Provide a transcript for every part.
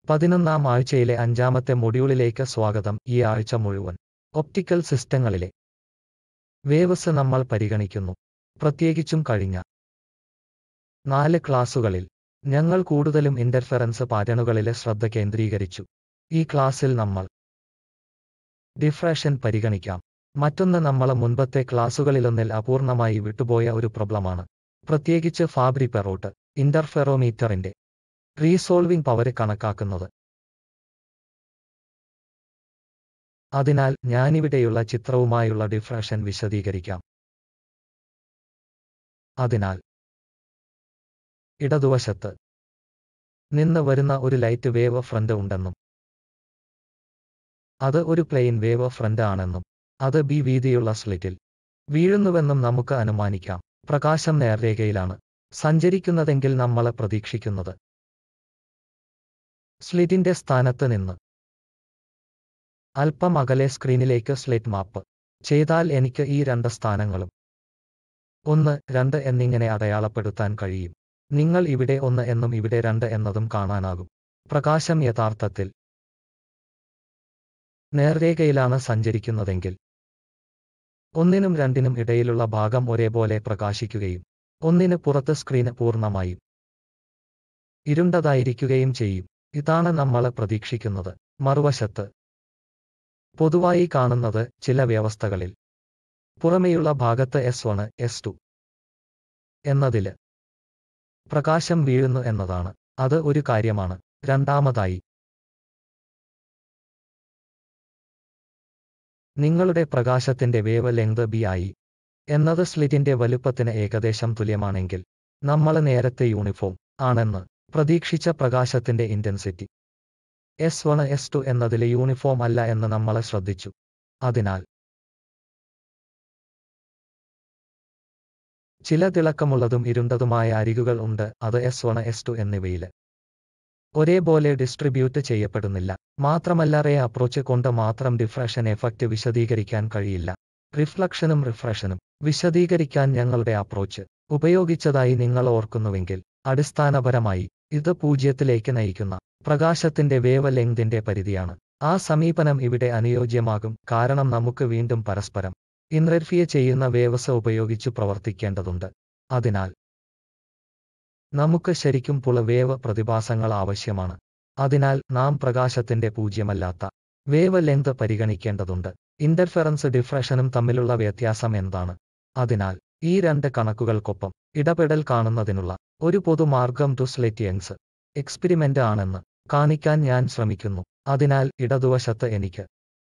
പതിനൊന്നാം ആഴ്ചയിലെ അഞ്ചാമത്തെ മൊഡ്യൂളിലേക്ക് സ്വാഗതം ഈ ആഴ്ച മുഴുവൻ ഒപ്റ്റിക്കൽ സിസ്റ്റങ്ങളിലെ വേവ്സ് നമ്മൾ പരിഗണിക്കുന്നു പ്രത്യേകിച്ചും കഴിഞ്ഞ നാല് ക്ലാസുകളിൽ ഞങ്ങൾ കൂടുതലും ഇന്റർഫെറൻസ് പാറ്റേണുകളിലെ ശ്രദ്ധ കേന്ദ്രീകരിച്ചു ഈ ക്ലാസ്സിൽ നമ്മൾ ഡിഫ്രാക്ഷൻ പരിഗണിക്കാം മറ്റൊന്ന് നമ്മൾ മുൻപത്തെ ക്ലാസുകളിലൊന്നിൽ അപൂർണമായി വിട്ടുപോയ ഒരു പ്രോബ്ലമാണ് പ്രത്യേകിച്ച് ഫാബ്രി പെറോട്ട് ഇന്റർഫെറോമീറ്ററിന്റെ റീസോൾവിംഗ് പവർ കണക്കാക്കുന്നത് അതിനാൽ ഞാനിവിടെയുള്ള ചിത്രവുമായുള്ള ഡിഫ്രാക്ഷൻ വിശദീകരിക്കാം അതിനാൽ ഇടതുവശത്ത് നിന്ന് വരുന്ന ഒരു ലൈറ്റ് വേവ് ഫ്രണ്ട് ഉണ്ടെന്നും അത് ഒരു പ്ലെയിൻ വേവ് ഫ്രണ്ട് ആണെന്നും അത് ബി വീതിയുള്ള സ്ലിറ്റിൽ വീഴുന്നുവെന്നും നമുക്ക് അനുമാനിക്കാം പ്രകാശം നേർരേഖയിലാണ് സഞ്ചരിക്കുന്നതെങ്കിൽ നമ്മൾ പ്രതീക്ഷിക്കുന്നത് സ്ലിറ്റിന്റെ സ്ഥാനത്ത് നിന്ന് അല്പം അകലെ സ്ക്രീനിലേക്ക് സ്ലിറ്റ് മാപ്പ് ചെയ്താൽ എനിക്ക് ഈ രണ്ട് സ്ഥാനങ്ങളും ഒന്ന് രണ്ട് എന്നിങ്ങനെ അടയാളപ്പെടുത്താൻ കഴിയും നിങ്ങൾ ഇവിടെ ഒന്ന് എന്നും ഇവിടെ രണ്ട് എന്നതും കാണാനാകും പ്രകാശം യഥാർത്ഥത്തിൽ നേർരേഖയിലാണ് സഞ്ചരിക്കുന്നതെങ്കിൽ ഒന്നിനും രണ്ടിനും ഇടയിലുള്ള ഭാഗം ഒരേപോലെ പ്രകാശിക്കുകയും ഒന്നിന് പുറത്ത് സ്ക്രീന് പൂർണ്ണമായും ഇരുണ്ടതായിരിക്കുകയും ചെയ്യും ഇതാണ് നമ്മൾ പ്രതീക്ഷിക്കുന്നത് മറുവശത്ത് പൊതുവായി കാണുന്നത് ചില വ്യവസ്ഥകളിൽ പുറമെയുള്ള ഭാഗത്ത് എസ് വണ് എസ് ടു എന്നതില് പ്രകാശം വീഴുന്നു എന്നതാണ് അത് ഒരു കാര്യമാണ് രണ്ടാമതായി നിങ്ങളുടെ പ്രകാശത്തിന്റെ വേവ് ലെങ്ത് ബി ആയി എന്നത് സ്ലിറ്റിന്റെ വലുപ്പത്തിന് ഏകദേശം തുല്യമാണെങ്കിൽ നമ്മൾ നേരത്തെ യൂണിഫോം ആണെന്ന് പ്രതീക്ഷിച്ച പ്രകാശത്തിന്റെ intensity S one S two എന്നതിലെ യൂണിഫോം അല്ല എന്ന് നമ്മൾ ശ്രദ്ധിച്ചു അതിനാൽ ചില തിളക്കമുള്ളതും ഇരുണ്ടതുമായ അരികുകൾ ഉണ്ട് അത് എസ് വണ് എസ് ടു എന്നിവയില് ഒരേപോലെ ഡിസ്ട്രിബ്യൂട്ട് ചെയ്യപ്പെടുന്നില്ല മാത്രമല്ല റേ അപ്രോച്ച് കൊണ്ട് മാത്രം ഡിഫ്രാക്ഷൻ എഫക്റ്റ് വിശദീകരിക്കാൻ കഴിയില്ല റിഫ്ലക്ഷനും റിഫ്രഷനും വിശദീകരിക്കാൻ ഞങ്ങളുടെ അപ്രോച്ച് ഉപയോഗിച്ചതായി നിങ്ങൾ ഓർക്കുന്നുവെങ്കിൽ അടിസ്ഥാനപരമായി ഇത് പൂജ്യത്തിലേക്ക് നയിക്കുന്ന പ്രകാശത്തിന്റെ വേവ് ലെങ്തിന്റെ പരിധിയാണ് ആ സമീപനം ഇവിടെ അനുയോജ്യമാകും കാരണം നമുക്ക് വീണ്ടും പരസ്പരം ഇൻറർഫിയ ചെയ്യുന്ന വേവസ് ഉപയോഗിച്ചു പ്രവർത്തിക്കേണ്ടതുണ്ട് അതിനാൽ നമുക്ക് ശരിക്കും പുള വേവ് പ്രതിഭാസങ്ങൾ ആവശ്യമാണ് അതിനാൽ നാം പ്രകാശത്തിന്റെ പൂജ്യമല്ലാത്ത വേവ് ലെങ്ത് പരിഗണിക്കേണ്ടതുണ്ട് ഇന്റർഫെറൻസ് ഡിഫ്രഷനും തമ്മിലുള്ള വ്യത്യാസം എന്താണ് അതിനാൽ ഈ രണ്ട് കണക്കുകൾക്കൊപ്പം ഇടപെടൽ കാണുന്നതിനുള്ള ഒരു പൊതുമാർഗം ടു സ്ലെറ്റ് യങ്സ് എക്സ്പെരിമെന്റ് ആണെന്ന് കാണിക്കാൻ ഞാൻ ശ്രമിക്കുന്നു അതിനാൽ ഇടതുവശത്ത് എനിക്ക്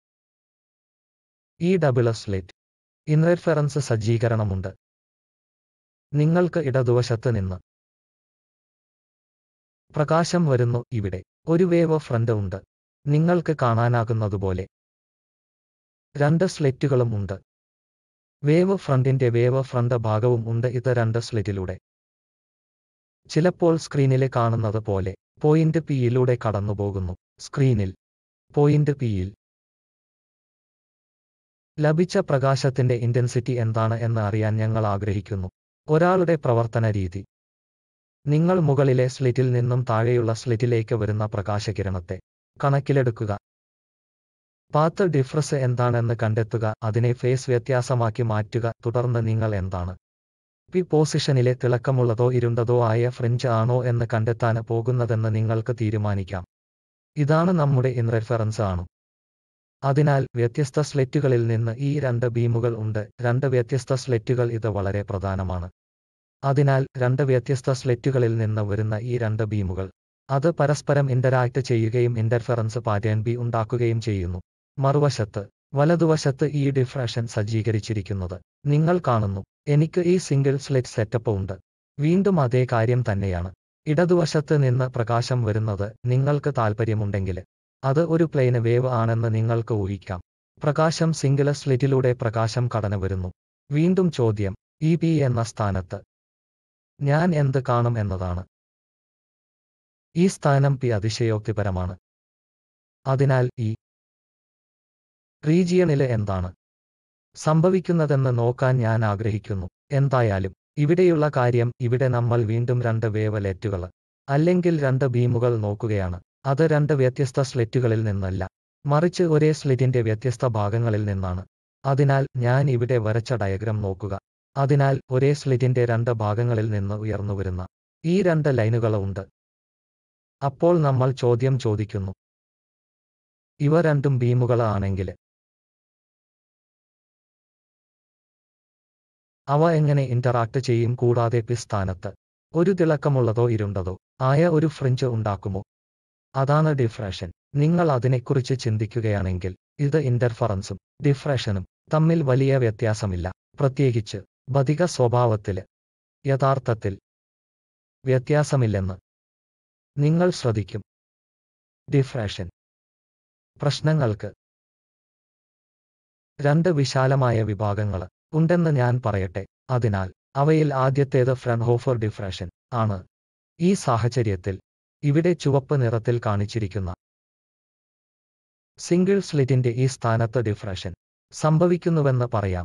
ഈ ഡബിൾ സ്ലെറ്റ് ഇൻറർഫെറൻസ് സജ്ജീകരണമുണ്ട് നിങ്ങൾക്ക് ഇടതുവശത്ത് നിന്ന് പ്രകാശം വരുന്നു ഇവിടെ ഒരു വേവ് ഫ്രണ്ട് ഉണ്ട് നിങ്ങൾക്ക് കാണാനാകുന്നതുപോലെ രണ്ട് സ്ലെറ്റുകളും ഉണ്ട് വേവ് ഫ്രണ്ടിന്റെ വേവ് ഫ്രണ്ട് ഭാഗവും ഉണ്ട് ഇത് രണ്ട് സ്ലിറ്റിലൂടെ ചിലപ്പോൾ സ്ക്രീനിലെ കാണുന്നത് പോലെ പോയിന്റ് പിയിലൂടെ കടന്നുപോകുന്നു സ്ക്രീനിൽ പോയിന്റ് പിയിൽ ലഭിച്ച പ്രകാശത്തിന്റെ ഇന്റൻസിറ്റി എന്താണ് എന്ന് അറിയാൻ ഞങ്ങൾ ആഗ്രഹിക്കുന്നു ഒരാളുടെ പ്രവർത്തന രീതി നിങ്ങൾ മുകളിലെ സ്ലിറ്റിൽ നിന്നും താഴെയുള്ള സ്ലിറ്റിലേക്ക് വരുന്ന പ്രകാശകിരണത്തെ കണക്കിലെടുക്കുക പാത്ത് ഡിഫ്രസ് എന്താണെന്ന് കണ്ടെത്തുക അതിനെ ഫേസ് വ്യത്യാസമാക്കി മാറ്റുക തുടർന്ന് നിങ്ങൾ എന്താണ് പി പൊസിഷനിലെ തിളക്കമുള്ളതോ ഇരുണ്ടതോ ആയ ഫ്രിഞ്ച് ആണോ എന്ന് കണ്ടെത്താൻ പോകുന്നതെന്ന് നിങ്ങൾക്ക് തീരുമാനിക്കാം ഇതാണ് നമ്മുടെ ഇൻറർഫറൻസ് ആണ് അതിനാൽ വ്യത്യസ്ത സ്ലെറ്റുകളിൽ നിന്ന് ഈ രണ്ട് ബീമുകൾ ഉണ്ട് രണ്ട് വ്യത്യസ്ത സ്ലെറ്റുകൾ ഇത് വളരെ പ്രധാനമാണ് അതിനാൽ രണ്ട് വ്യത്യസ്ത സ്ലെറ്റുകളിൽ നിന്ന് വരുന്ന ഈ രണ്ട് ബീമുകൾ അത് പരസ്പരം ഇന്ററാക്ട് ചെയ്യുകയും ഇന്റർഫറൻസ് പാറ്റേൺ ബി ഉണ്ടാക്കുകയും ചെയ്യുന്നു മറുവശത്ത് വലതുവശത്ത് ഈ ഡിഫ്രാക്ഷൻ സജ്ജീകരിച്ചിരിക്കുന്നത് നിങ്ങൾ കാണുന്നു എനിക്ക് ഈ സിംഗിൾ സ്ലെറ്റ് സെറ്റപ്പ് ഉണ്ട് വീണ്ടും അതേ കാര്യം തന്നെയാണ് ഇടതുവശത്ത് നിന്ന് പ്രകാശം വരുന്നത് നിങ്ങൾക്ക് താൽപ്പര്യമുണ്ടെങ്കിൽ അത് ഒരു പ്ലെയിന് വേവ് ആണെന്ന് നിങ്ങൾക്ക് ഊഹിക്കാം പ്രകാശം സിംഗിൾ സ്ലിറ്റിലൂടെ പ്രകാശം കടന്നു വരുന്നു വീണ്ടും ചോദ്യം ഇ പി എന്ന സ്ഥാനത്ത് ഞാൻ എന്ത് കാണും എന്നതാണ് ഈ സ്ഥാനം പി അതിശയോക്തിപരമാണ് അതിനാൽ ഈ റീജിയണില് എന്താണ് സംഭവിക്കുന്നതെന്ന് നോക്കാൻ ഞാൻ ആഗ്രഹിക്കുന്നു എന്തായാലും ഇവിടെയുള്ള കാര്യം ഇവിടെ നമ്മൾ വീണ്ടും രണ്ട് വേവ് ലെറ്റുകൾ അല്ലെങ്കിൽ രണ്ട് ബീമുകൾ നോക്കുകയാണ് അത് രണ്ട് വ്യത്യസ്ത സ്ലിറ്റുകളിൽ നിന്നല്ല മറിച്ച് ഒരേ സ്ലിറ്റിന്റെ വ്യത്യസ്ത ഭാഗങ്ങളിൽ നിന്നാണ് അതിനാൽ ഞാൻ ഇവിടെ വരച്ച ഡയഗ്രം നോക്കുക അതിനാൽ ഒരേ സ്ലിറ്റിന്റെ രണ്ട് ഭാഗങ്ങളിൽ നിന്ന് ഉയർന്നുവരുന്ന ഈ രണ്ട് ലൈനുകളുണ്ട് അപ്പോൾ നമ്മൾ ചോദ്യം ചോദിക്കുന്നു ഇവ രണ്ടും ബീമുകളാണെങ്കിൽ അവ എങ്ങനെ ഇന്ററാക്ട് ചെയ്യും കൂടാതെ പി സ്ഥാനത്ത് ഒരു തിളക്കമുള്ളതോ ഇരുണ്ടതോ ആയ ഒരു ഫ്രിഞ്ച് ഉണ്ടാക്കുമോ അതാണ് ഡിഫ്രാക്ഷൻ നിങ്ങൾ അതിനെക്കുറിച്ച് ചിന്തിക്കുകയാണെങ്കിൽ ഇത് ഇന്റർഫറൻസും ഡിഫ്രാക്ഷനും തമ്മിൽ വലിയ വ്യത്യാസമില്ല പ്രത്യേകിച്ച് ഭതിക സ്വഭാവത്തില് യഥാർത്ഥത്തിൽ വ്യത്യാസമില്ലെന്ന് നിങ്ങൾ ശ്രദ്ധിക്കും ഡിഫ്രാക്ഷൻ പ്രശ്നങ്ങൾക്ക് രണ്ട് വിശാലമായ വിഭാഗങ്ങൾ ഉണ്ടെന്ന് ഞാൻ പറയട്ടെ അതിനാൽ അവയിൽ ആദ്യത്തേത് ഫ്രൺഹോഫർ ഡിഫ്രാക്ഷൻ ആണ് ഈ സാഹചര്യത്തിൽ ഇവിടെ ചുവപ്പ് നിറത്തിൽ കാണിച്ചിരിക്കുന്ന സിംഗിൾ സ്ലിറ്റിന്റെ ഈ സ്ഥാനത്ത് ഡിഫ്രാക്ഷൻ സംഭവിക്കുന്നുവെന്ന് പറയാം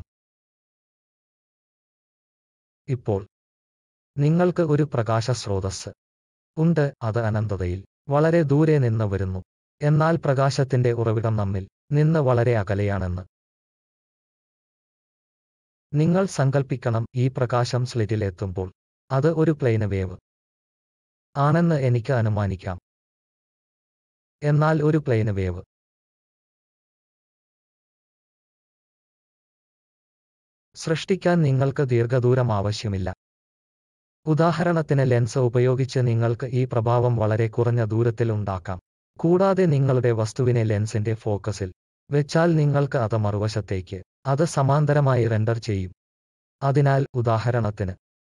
ഇപ്പോൾ നിങ്ങൾക്ക് ഒരു പ്രകാശ സ്രോതസ് ഉണ്ട് അത് അനന്തതയിൽ വളരെ ദൂരെ നിന്ന് വരുന്നു എന്നാൽ പ്രകാശത്തിന്റെ ഉറവിടം നമ്മിൽ നിന്ന് വളരെ അകലെയാണെന്ന് നിങ്ങൾ സങ്കൽപ്പിക്കണം ഈ പ്രകാശം സ്ലിറ്റിലെത്തുമ്പോൾ അത് ഒരു പ്ലെയിന് വേവ് ആണെന്ന് എനിക്ക് അനുമാനിക്കാം എന്നാൽ ഒരു പ്ലെയിന് വേവ് സൃഷ്ടിക്കാൻ നിങ്ങൾക്ക് ദീർഘദൂരം ആവശ്യമില്ല ഉദാഹരണത്തിന് ലെൻസ് ഉപയോഗിച്ച് നിങ്ങൾക്ക് ഈ പ്രഭാവം വളരെ കുറഞ്ഞ ദൂരത്തിൽ ഉണ്ടാക്കാം കൂടാതെ നിങ്ങളുടെ വസ്തുവിനെ ലെൻസിന്റെ ഫോക്കസിൽ വെച്ചാൽ നിങ്ങൾക്ക് അത് മറുവശത്തേക്ക് അത് സമാന്തരമായി റെൻഡർ ചെയ്യും അതിനാൽ ഉദാഹരണത്തിന്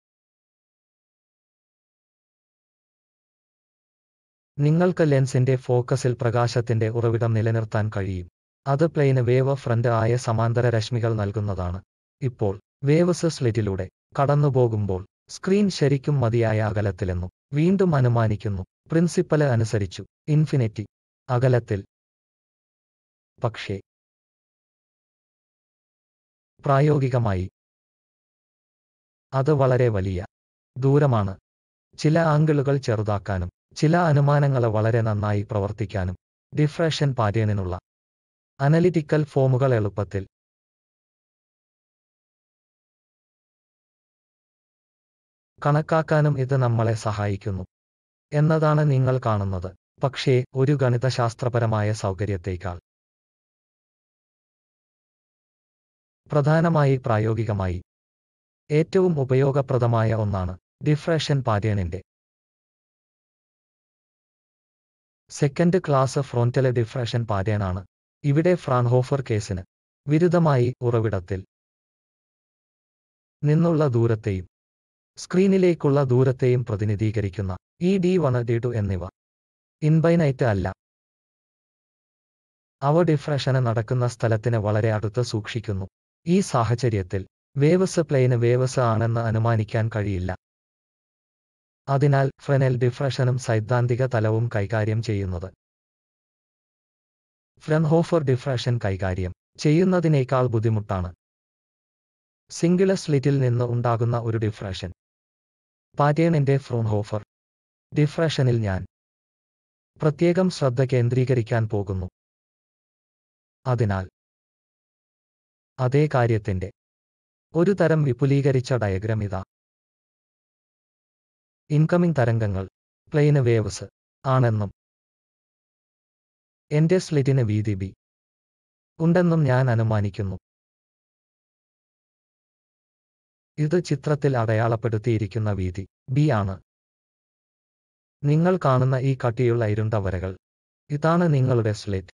നിങ്ങൾക്ക് ലെൻസിന്റെ ഫോക്കസിൽ പ്രകാശത്തിന്റെ ഉറവിടം നിലനിർത്താൻ കഴിയും അത് പ്ലെയിന് വേവ് ഫ്രണ്ട് ആയ സമാന്തര രശ്മികൾ നൽകുന്നതാണ് ഇപ്പോൾ വേവ്സ് സ്ലിറ്റിലൂടെ കടന്നുപോകുമ്പോൾ സ്ക്രീൻ ശരിക്കും മതിയായ അകലത്തിലെന്നു വീണ്ടും അനുമാനിക്കുന്നു പ്രിൻസിപ്പല് അനുസരിച്ചു ഇൻഫിനിറ്റി അകലത്തിൽ പക്ഷേ പ്രായോഗികമായി അത് വളരെ വലിയ ദൂരമാണ് ചില ആംഗിളുകൾ ചെറുതാക്കാനും ചില അനുമാനങ്ങൾ വളരെ നന്നായി പ്രവർത്തിക്കാനും ഡിഫ്രാക്ഷൻ പാറ്റേണിനുള്ള അനലിറ്റിക്കൽ ഫോമുകൾ എളുപ്പത്തിൽ കണക്കാക്കാനും ഇത് നമ്മളെ സഹായിക്കുന്നു എന്നതാണ് നിങ്ങൾ കാണുന്നത് പക്ഷേ ഒരു ഗണിതശാസ്ത്രപരമായ സൗകര്യത്തേക്കാൾ പ്രധാനമായി പ്രായോഗികമായി ഏറ്റവും ഉപയോഗപ്രദമായ ഒന്നാണ് ഡിഫ്രാക്ഷൻ പാറ്റേണിന്റെ സെക്കൻഡ് ക്ലാസ് ഫ്രോntale ഡിഫ്രാക്ഷൻ പാറ്റേൺ ആണ് ഇവിടെ ഫ്രാൻഹോഫർ കേസിന് വിരുദ്ധമായി ഉറവിടത്തിൽ നിന്നുള്ള ദൂരത്തെയും സ്ക്രീനിലേക്കുള്ള ദൂരത്തെയും പ്രതിനിധീകരിക്കുന്ന ഈ ഡി വൺ ഡി ടു എന്നിവ ഇൻബൈനൈറ്റ് അല്ല അവ ഡിഫ്രാക്ഷന് നടക്കുന്ന സ്ഥലത്തിന് വളരെ അടുത്ത് സൂക്ഷിക്കുന്നു ഈ സാഹചര്യത്തിൽ വേവസ് പ്ലെയിന് വേവസ് ആണെന്ന് അനുമാനിക്കാൻ കഴിയില്ല അതിനാൽ ഫ്രെനൽ ഡിഫ്രഷനും സൈദ്ധാന്തിക തലവും കൈകാര്യം ചെയ്യുന്നത് ഫ്രൺഹോഫർ ഡിഫ്രാക്ഷൻ കൈകാര്യം ചെയ്യുന്നതിനേക്കാൾ ബുദ്ധിമുട്ടാണ് സിംഗിള സ്ലിറ്റിൽ നിന്ന് ഉണ്ടാകുന്ന ഒരു ഡിഫ്രാക്ഷൻ പാറ്റേണിന്റെ ഫ്രോൺഹോഫർ ഡിഫ്രാക്ഷനിൽ ഞാൻ പ്രത്യേകം ശ്രദ്ധ കേന്ദ്രീകരിക്കാൻ പോകുന്നു അതിനാൽ അതേ കാര്യത്തിന്റെ ഒരു തരം വിപുലീകരിച്ച ഡയഗ്രം ഇതാ ഇൻകമിംഗ് തരംഗങ്ങൾ പ്ലെയിന് വേവ്സ് ആണെന്നും എന്റെ സ്ലിറ്റിന് വീതി ബി ഉണ്ടെന്നും ഞാൻ അനുമാനിക്കുന്നു ഇത് ചിത്രത്തിൽ അടയാളപ്പെടുത്തിയിരിക്കുന്ന വീതി ബി ആണ് നിങ്ങൾ കാണുന്ന ഈ കട്ടിയുള്ള ഇരുണ്ട വരകൾ ഇതാണ് നിങ്ങളുടെ സ്ലിറ്റ്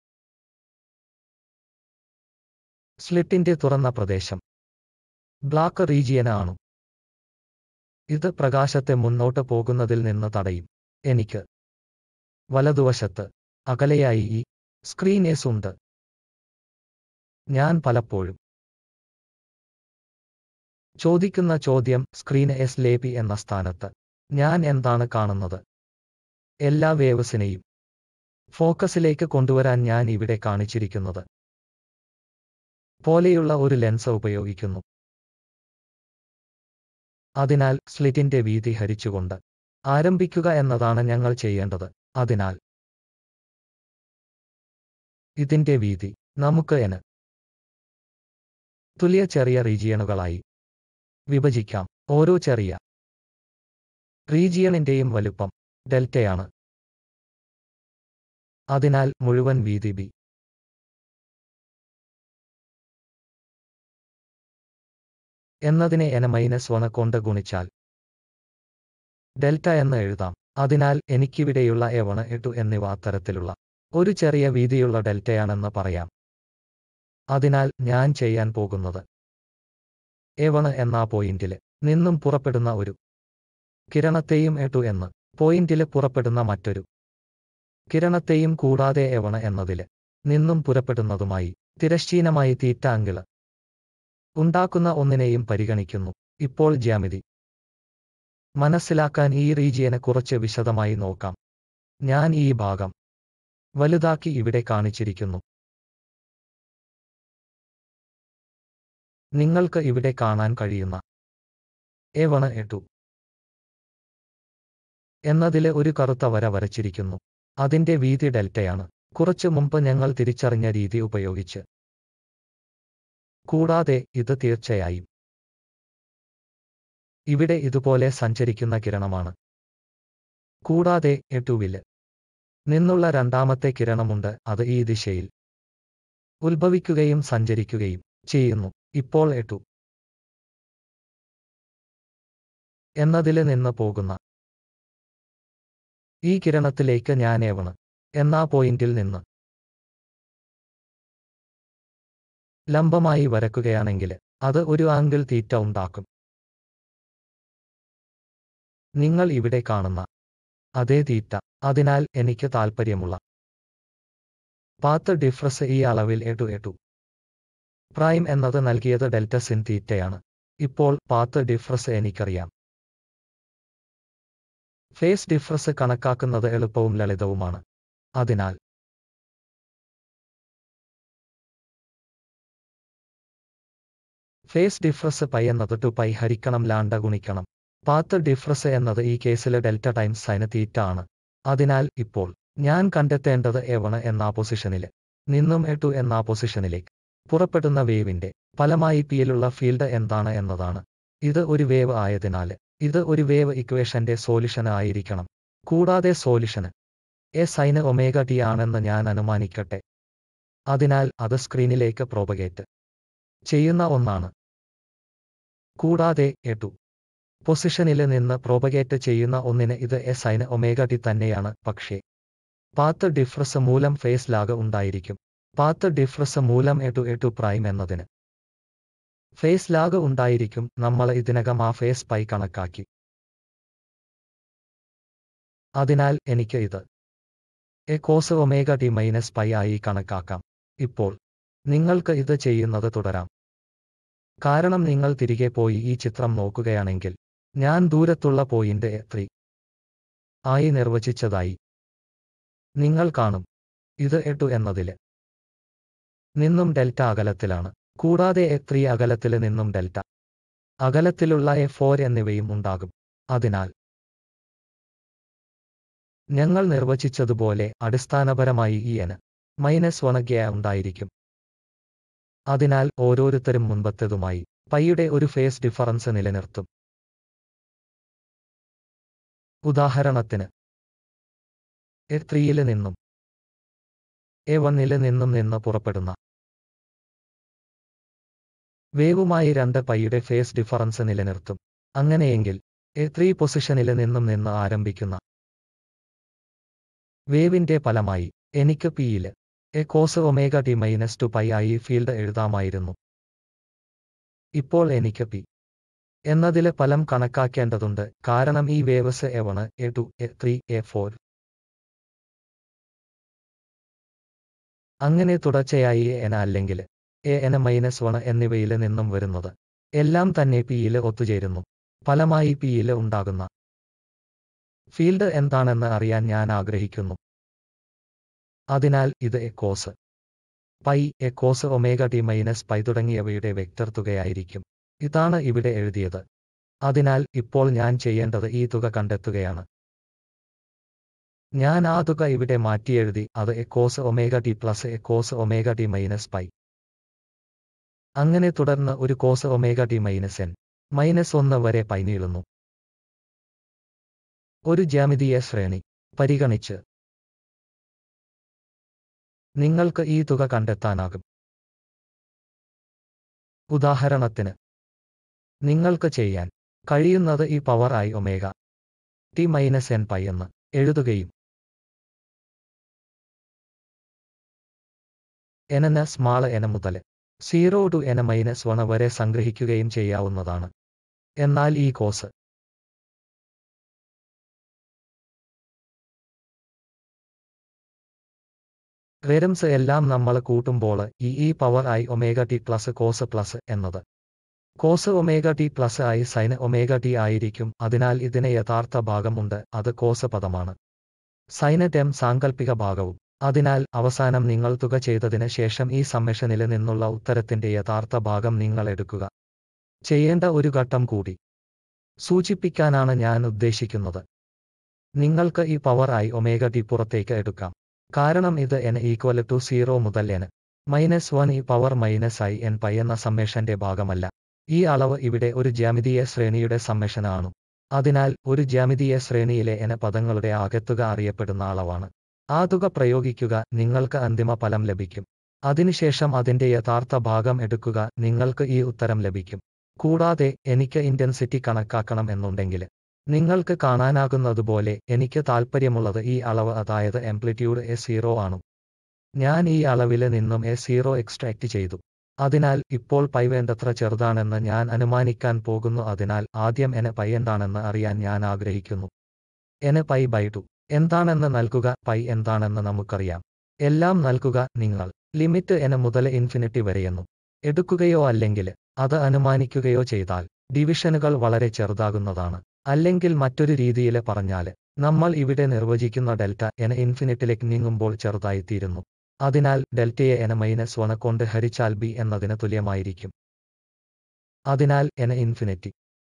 സ്ലിറ്റിന്റെ തുറന്ന പ്രദേശം ബ്ലാക്ക് റീജിയൻ ആണ് ഇത് പ്രകാശത്തെ മുന്നോട്ട് പോകുന്നതിൽ നിന്ന് തടയും എനിക്ക് വലതുവശത്ത് അകലെയായി ഈ സ്ക്രീനേസ് ഉണ്ട് ഞാൻ പലപ്പോഴും ചോദിക്കുന്ന ചോദ്യം സ്ക്രീൻ എസ് ലേപി എന്ന സ്ഥാനത്ത് ഞാൻ എന്താണ് കാണുന്നത് എല്ലാ വേവ്സിനെയും ഫോക്കസിലേക്ക് കൊണ്ടുവരാൻ ഞാൻ ഇവിടെ കാണിച്ചിരിക്കുന്നത് പോലെയുള്ള ഒരു ലെൻസ് ഉപയോഗിക്കുന്നു അതിനാൽ സ്ലിറ്റിന്റെ വീതി ഹരിച്ചുകൊണ്ട് ആരംഭിക്കുക എന്നതാണ് ഞങ്ങൾ ചെയ്യേണ്ടത് അതിനാൽ ഇതിന്റെ വീതി നമുക്ക് എന് തുല്യ ചെറിയ റീജിയണുകളായി വിഭജിക്കാം ഓരോ ചെറിയ റീജിയണിന്റെയും വലുപ്പം ഡെൽറ്റയാണ് അതിനാൽ മുഴുവൻ വീതി ബി എന്നതിനെ എന മൈനസ് വണ് കൊണ്ട് ഗുണിച്ചാൽ ഡെൽറ്റ എന്ന് എഴുതാം അതിനാൽ എനിക്കിവിടെയുള്ള എ വണ് എട്ടു എന്നിവ അത്തരത്തിലുള്ള ഒരു ചെറിയ വീതിയുള്ള ഡെൽറ്റയാണെന്ന് പറയാം അതിനാൽ ഞാൻ ചെയ്യാൻ പോകുന്നത് എ വണ് എന്ന പോയിന്റില് നിന്നും പുറപ്പെടുന്ന ഒരു കിരണത്തെയും എട്ടു എന്ന് പോയിന്റില് പുറപ്പെടുന്ന മറ്റൊരു കിരണത്തെയും കൂടാതെ എവണ് എന്നതില് നിന്നും പുറപ്പെടുന്നതുമായി തിരശ്ചീനമായി തീറ്റ അങ്കിള് ഉണ്ടാക്കുന്ന ഒന്നിനെയും പരിഗണിക്കുന്നു ഇപ്പോൾ ജ്യാമിതി മനസ്സിലാക്കാൻ ഈ റീജിയനെ കുറച്ച് വിശദമായി നോക്കാം ഞാൻ ഈ ഭാഗം വലുതാക്കി ഇവിടെ കാണിച്ചിരിക്കുന്നു നിങ്ങൾക്ക് ഇവിടെ കാണാൻ കഴിയുന്ന എ വണ് എട്ടു എന്നതിലെ ഒരു കറുത്ത വര വരച്ചിരിക്കുന്നു അതിന്റെ വീതി ഡെൽറ്റയാണ് കുറച്ചു മുമ്പ് ഞങ്ങൾ തിരിച്ചറിഞ്ഞ രീതി ഉപയോഗിച്ച് കൂടാതെ ഇത് തീർച്ചയായും ഇവിടെ ഇതുപോലെ സഞ്ചരിക്കുന്ന കിരണമാണ് കൂടാതെ എട്ടുവില് നിന്നുള്ള രണ്ടാമത്തെ കിരണമുണ്ട് അത് ഈ ദിശയിൽ ഉത്ഭവിക്കുകയും സഞ്ചരിക്കുകയും ചെയ്യുന്നു ഇപ്പോൾ എട്ടു എന്നതില് നിന്ന് പോകുന്ന ഈ കിരണത്തിലേക്ക് ഞാൻ ഏവണ് എന്നാ പോയിന്റിൽ നിന്ന് ലംബമായി വരക്കുകയാണെങ്കിൽ അത് ഒരു ആംഗിൾ തീറ്റ ഉണ്ടാക്കും നിങ്ങൾ ഇവിടെ കാണുന്ന അതേ തീറ്റ അതിനാൽ എനിക്ക് താൽപ്പര്യമുള്ള പാത്ത് ഡിഫ്രസ് ഈ അളവിൽ എട്ടു എട്ടു പ്രൈം എന്നത് നൽകിയത് ഡെൽറ്റ സിൻ തീറ്റയാണ് ഇപ്പോൾ പാത്ത് ഡിഫ്രസ് എനിക്കറിയാം ഫേസ് ഡിഫ്രസ് കണക്കാക്കുന്നത് എളുപ്പവും ലളിതവുമാണ് അതിനാൽ ഫേസ് ഡിഫ്രസ് പൈ എന്നത് ടു പൈ ഹരിക്കണം ലാണ്ട ഗുണിക്കണം പാത്ത് ഡിഫ്രസ് എന്നത് ഈ കേസിലെ ഡെൽറ്റ ടൈംസ് സൈന് തീറ്റ ആണ് അതിനാൽ ഇപ്പോൾ ഞാൻ കണ്ടെത്തേണ്ടത് എവണ് എന്ന പൊസിഷനില് നിന്നും എട്ടു എന്ന പൊസിഷനിലേക്ക് പുറപ്പെടുന്ന വേവിന്റെ ഫലമായി പിയിലുള്ള ഫീൽഡ് എന്താണ് എന്നതാണ് ഇത് ഒരു വേവ് ആയതിനാല് ഇത് ഒരു വേവ് ഇക്വേഷന്റെ സോല്യൂഷൻ ആയിരിക്കണം കൂടാതെ സോല്യൂഷന് എ സൈന് ഒമേഗ ടി ആണെന്ന് ഞാൻ അനുമാനിക്കട്ടെ അതിനാൽ അത് സ്ക്രീനിലേക്ക് പ്രോപഗേറ്റ് ചെയ്യുന്ന ഒന്നാണ് കൂടാതെ എട്ടു പൊസിഷനില് നിന്ന് പ്രോപഗേറ്റ് ചെയ്യുന്ന ഒന്നിന് ഇത് എ സൈന് ഒമേഗ ടി തന്നെയാണ് പക്ഷേ പാത്ത് ഡിഫ്രസ് മൂലം ഫേസ് ലാഗ് ഉണ്ടായിരിക്കും പാത്ത് ഡിഫ്രസ് മൂലം എട്ടു എട്ടു പ്രൈം എന്നതിന് ഫേസ് ലാഗ് ഉണ്ടായിരിക്കും നമ്മൾ ഇതിനകം ആ ഫേസ് പൈ കണക്കാക്കി അതിനാൽ എനിക്ക് ഇത് A cos omega T minus pi ആയി കണക്കാക്കാം ഇപ്പോൾ നിങ്ങൾക്ക് ഇത് ചെയ്യുന്നത് തുടരാം കാരണം നിങ്ങൾ തിരികെ പോയി ഈ ചിത്രം നോക്കുകയാണെങ്കിൽ ഞാൻ ദൂരത്തുള്ള പോയിന്റ് എ ത്രീ ആയി നിർവചിച്ചതായി നിങ്ങൾ കാണും ഇത് എട്ടു എന്നതില് നിന്നും ഡെൽറ്റ അകലത്തിലാണ് കൂടാതെ എ ത്രീ അകലത്തില് നിന്നും ഡെൽറ്റ അകലത്തിലുള്ള എ ഫോർ എന്നിവയും ഉണ്ടാകും അതിനാൽ ഞങ്ങൾ നിർവചിച്ചതുപോലെ അടിസ്ഥാനപരമായി ഈ എന് മൈനസ് വണഗ്യ ഉണ്ടായിരിക്കും അതിനാൽ ഓരോരുത്തരും മുൻപത്തേതുമായി പൈയുടെ ഒരു ഫേസ് ഡിഫറൻസ് നിലനിർത്തും ഉദാഹരണത്തിന് എ ത്രീയില് നിന്നും എ വണ്ണില് നിന്നും നിന്ന് പുറപ്പെടുന്ന വേവുമായി രണ്ട് പൈയുടെ ഫേസ് ഡിഫറൻസ് നിലനിർത്തും അങ്ങനെയെങ്കിൽ എ ത്രീ പൊസിഷനില് നിന്നും നിന്ന് ആരംഭിക്കുന്ന വേവിന്റെ ഫലമായി എനിക്ക് പിയില് A cos omega T minus two pi ആയി ഫീൽഡ് എഴുതാമായിരുന്നു ഇപ്പോൾ എനിക്ക് പി എന്നതിലെ ഫലം കണക്കാക്കേണ്ടതുണ്ട് കാരണം ഈ waves A one A two A three A four അങ്ങനെ തുടർച്ചയായി എ എന അല്ലെങ്കിൽ എ എന മൈനസ് വണ് എന്നിവയില് നിന്നും വരുന്നത് എല്ലാം തന്നെ പിയില് ഒത്തുചേരുന്നു ഫലമായി പിയില് ഉണ്ടാകുന്ന ഫീൽഡ് എന്താണെന്ന് അറിയാൻ ഞാൻ ആഗ്രഹിക്കുന്നു അതിനാൽ ഇത് A cos pi A cos omega T minus pi തുടങ്ങിയവയുടെ വെക്റ്റർ തുകയായിരിക്കും ഇതാണ് ഇവിടെ എഴുതിയത് അതിനാൽ ഇപ്പോൾ ഞാൻ ചെയ്യേണ്ടത് ഈ തുക കണ്ടെത്തുകയാണ് ഞാൻ ആ തുക ഇവിടെ മാറ്റിയെഴുതി അത് A cos omega T plus A cos omega T minus pi അങ്ങനെ തുടർന്ന് ഒരു cos omega T minus N minus ഒന്ന് വരെ പൈ നീളുന്നു ഒരു ജ്യാമിതീയ ശ്രേണി പരിഗണിച്ച് നിങ്ങൾക്ക് ഈ തുക കണ്ടെത്താനാകും ഉദാഹരണത്തിന് നിങ്ങൾക്ക് ചെയ്യാൻ കഴിയുന്നത് ഈ പവർ ആയി omega T minus N pi എന്ന് എഴുതുകയും എനന് സ്മാള് എന മുതൽ zero to N minus one വരെ സംഗ്രഹിക്കുകയും ചെയ്യാവുന്നതാണ് എന്നാൽ ഈ കോസ് റെരംസ് എല്ലാം നമ്മൾ കൂട്ടുമ്പോൾ ഈ ഇ പവർ ആയി omega T plus cos plus എന്നത് കോസ് ഒമേഗ ടി പ്ലസ് ആയി സൈൻ ഒമേഗ ടി ആയിരിക്കും അതിനാൽ ഇതിന് യഥാർത്ഥ ഭാഗമുണ്ട് അത് കോസ് പദമാണ് സൈന് ടെം സാങ്കൽപ്പിക ഭാഗവും അതിനാൽ അവസാനം നിങ്ങൾ തുക ചെയ്തതിന് ശേഷം ഈ സമ്മേഷനിൽ നിന്നുള്ള ഉത്തരത്തിന്റെ യഥാർത്ഥ ഭാഗം നിങ്ങൾ എടുക്കുക ചെയ്യേണ്ട ഒരു ഘട്ടം കൂടി സൂചിപ്പിക്കാനാണ് ഞാൻ ഉദ്ദേശിക്കുന്നത് നിങ്ങൾക്ക് ഈ പവർ ആയി ഒമേഗ ടി പുറത്തേക്ക് എടുക്കാം കാരണം ഇത് എൻ ഈക്വൽ ടു സീറോ മുതൽ N minus one E power minus I N pi എന്ന സമ്മേഷന്റെ ഭാഗമല്ല ഈ അളവ് ഇവിടെ ഒരു ജ്യാമിതീയ ശ്രേണിയുടെ സമ്മേഷനാണ് അതിനാൽ ഒരു ജ്യാമിതീയ ശ്രേണിയിലെ എന പദങ്ങളുടെ ആകെത്തുക അറിയപ്പെടുന്ന അളവാണ് ആ തുക പ്രയോഗിക്കുക നിങ്ങൾക്ക് അന്തിമ ഫലം ലഭിക്കും അതിനുശേഷം അതിന്റെ യഥാർത്ഥ ഭാഗം എടുക്കുക നിങ്ങൾക്ക് ഈ ഉത്തരം ലഭിക്കും കൂടാതെ എനിക്ക് ഇന്റൻസിറ്റി കണക്കാക്കണം എന്നുണ്ടെങ്കിൽ നിങ്ങൾക്ക് കാണാനാകുന്നതുപോലെ എനിക്ക് താൽപ്പര്യമുള്ളത് ഈ അളവ് അതായത് ആംപ്ലിറ്റ്യൂഡ് എ സീറോ ആണ് ഞാൻ ഈ അളവില് നിന്നും എ സീറോ എക്സ്ട്രാക്ട് ചെയ്തു അതിനാൽ ഇപ്പോൾ പൈ വേണ്ടത്ര ചെറുതാണെന്ന് ഞാൻ അനുമാനിക്കാൻ പോകുന്നു അതിനാൽ ആദ്യം എന് പൈ എന്താണെന്ന് അറിയാൻ ഞാൻ ആഗ്രഹിക്കുന്നു എന് പൈ ബൈ ടു എന്താണെന്ന് നൽകുക പൈ എന്താണെന്ന് നമുക്കറിയാം എല്ലാം നൽകുക നിങ്ങൾ ലിമിറ്റ് എന് മുതൽ ഇൻഫിനിറ്റി വരെയെന്നു എടുക്കുകയോ അല്ലെങ്കിൽ അത് അനുമാനിക്കുകയോ ചെയ്താൽ ഡിവിഷനുകൾ വളരെ ചെറുതാകുന്നതാണ് അല്ലെങ്കിൽ മറ്റൊരു രീതിയിൽ പറഞ്ഞാല് നമ്മൾ ഇവിടെ നിർവചിക്കുന്ന ഡെൽറ്റ എന ഇൻഫിനിറ്റിലേക്ക് നീങ്ങുമ്പോൾ ചെറുതായിത്തീരുന്നു അതിനാൽ ഡെൽറ്റയെ എന മൈനസ് വണ് കൊണ്ട് ഹരിച്ചാൽ ബി എന്നതിന് തുല്യമായിരിക്കും അതിനാൽ എന ഇൻഫിനിറ്റി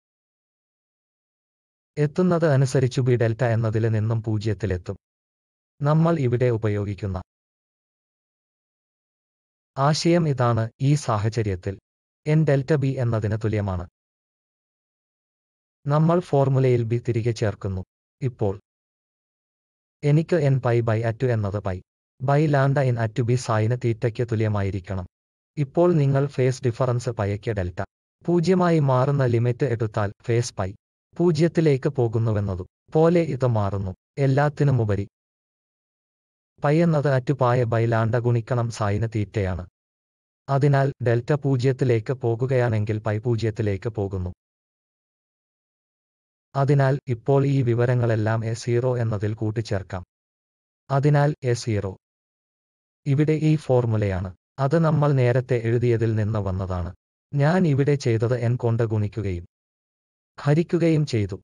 എത്തുന്നത് അനുസരിച്ചു ബി ഡെൽറ്റ എന്നതിൽ നിന്നും പൂജ്യത്തിലെത്തും നമ്മൾ ഇവിടെ ഉപയോഗിക്കുന്ന ആശയം ഇതാണ് ഈ സാഹചര്യത്തിൽ എൻ ഡെൽറ്റ ബി എന്നതിന് തുല്യമാണ് നമ്മൾ ഫോർമുലയിൽ ബി തിരികെ ചേർക്കുന്നു ഇപ്പോൾ എനിക്ക് എൻ പൈ ബൈ അറ്റു എന്നത് പൈ ബൈ ലാംഡ എൻ അറ്റു ബി സായിന് തീറ്റയ്ക്ക് തുല്യമായിരിക്കണം ഇപ്പോൾ നിങ്ങൾ ഫേസ് ഡിഫറൻസ് പൈയ്ക്ക് ഡെൽറ്റ പൂജ്യമായി മാറുന്ന ലിമിറ്റ് എടുത്താൽ ഫേസ് പൈ പൂജ്യത്തിലേക്ക് പോകുന്നുവെന്നതു പോലെ ഇത് മാറുന്നു എല്ലാത്തിനുമുപരി പൈ എന്നത് അറ്റുപായ ബൈ ലാംഡ ഗുണിക്കണം സായിന് തീറ്റയാണ് അതിനാൽ ഡെൽറ്റ പൂജ്യത്തിലേക്ക് പോകുകയാണെങ്കിൽ പൈ പൂജ്യത്തിലേക്ക് പോകുന്നു അതിനാൽ ഇപ്പോൾ ഈ വിവരങ്ങളെല്ലാം എ സീറോ എന്നതിൽ കൂട്ടിച്ചേർക്കാം അതിനാൽ എ സീറോ ഇവിടെ ഈ ഫോർമുലയാണ് അത് നമ്മൾ നേരത്തെ എഴുതിയതിൽ നിന്ന് വന്നതാണ് ഞാൻ ഇവിടെ ചെയ്തത് എൻ കൊണ്ട് ഗുണിക്കുകയും ഹരിക്കുകയും ചെയ്തു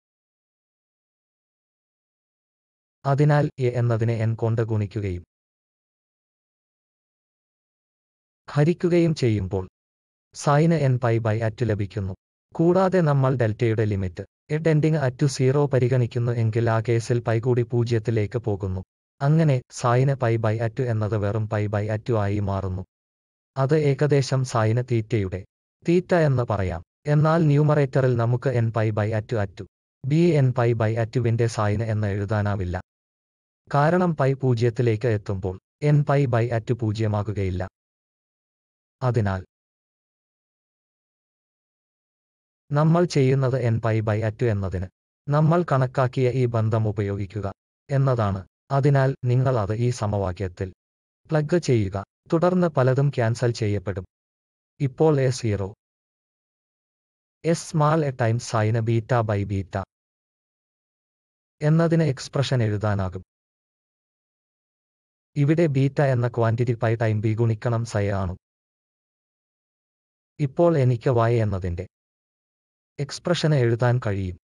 അതിനാൽ എ എന്നതിനെ എൻ കൊണ്ട് ഗുണിക്കുകയും ഹരിക്കുകയും ചെയ്യുമ്പോൾ സൈന് എൻ പൈ ബൈ അറ്റ് ലഭിക്കുന്നു കൂടാതെ നമ്മൾ ഡെൽറ്റയുടെ ലിമിറ്റ് എഡ് എൻഡിങ് അറ്റു സീറോ പരിഗണിക്കുന്നു എങ്കിൽ ആ കേസിൽ പൈ കൂടി പൂജ്യത്തിലേക്ക് പോകുന്നു അങ്ങനെ സായിന് പൈ ബൈ അറ്റു എന്നത് വെറും പൈ ബൈ അറ്റു ആയി മാറുന്നു അത് ഏകദേശം സായിന് തീറ്റയുടെ തീറ്റ എന്ന് പറയാം എന്നാൽ ന്യൂമറേറ്ററിൽ നമുക്ക് എൻ പൈ ബൈ അറ്റു അറ്റു ബി എൻ പൈ ബൈ അറ്റുവിന്റെ സായിന് എന്ന് എഴുതാനാവില്ല കാരണം പൈ പൂജ്യത്തിലേക്ക് എത്തുമ്പോൾ എൻ പൈ ബൈ അറ്റു പൂജ്യമാകുകയില്ല അതിനാൽ നമ്മൾ ചെയ്യുന്നത് എൻ പൈ ബൈ അറ്റു എന്നതിന് നമ്മൾ കണക്കാക്കിയ ഈ ബന്ധം ഉപയോഗിക്കുക എന്നതാണ് അതിനാൽ നിങ്ങൾ അത് ഈ സമവാക്യത്തിൽ പ്ലഗ് ചെയ്യുക തുടർന്ന് പലതും ക്യാൻസൽ ചെയ്യപ്പെടും ഇപ്പോൾ A zero is small A times sine beta by beta എന്നതിന് എക്സ്പ്രഷൻ എഴുതാനാകും ഇവിടെ ബീറ്റ എന്ന ക്വാണ്ടിറ്റി പൈ ടൈം ബി ഗുണിക്കണം സൈ ആണ് ഇപ്പോൾ എനിക്ക് y എന്നതിന്റെ എക്സ്പ്രഷന് എഴുതാൻ കഴിയും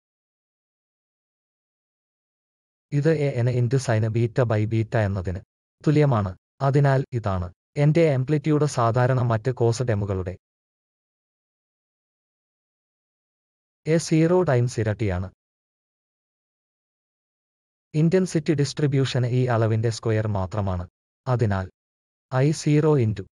ഇത് A N into sine beta by beta എന്നതിന് തുല്യമാണ് അതിനാൽ ഇതാണ് എന്റെ ആംപ്ലിറ്റ്യൂഡ് സാധാരണ മറ്റ് കോസ് ഡെമുകളുടെ എ സീറോ ടൈംസ് ഇരട്ടിയാണ് ഇന്റൻസിറ്റി ഡിസ്ട്രിബ്യൂഷൻ ഈ അളവിന്റെ സ്ക്വയർ മാത്രമാണ് അതിനാൽ I zero into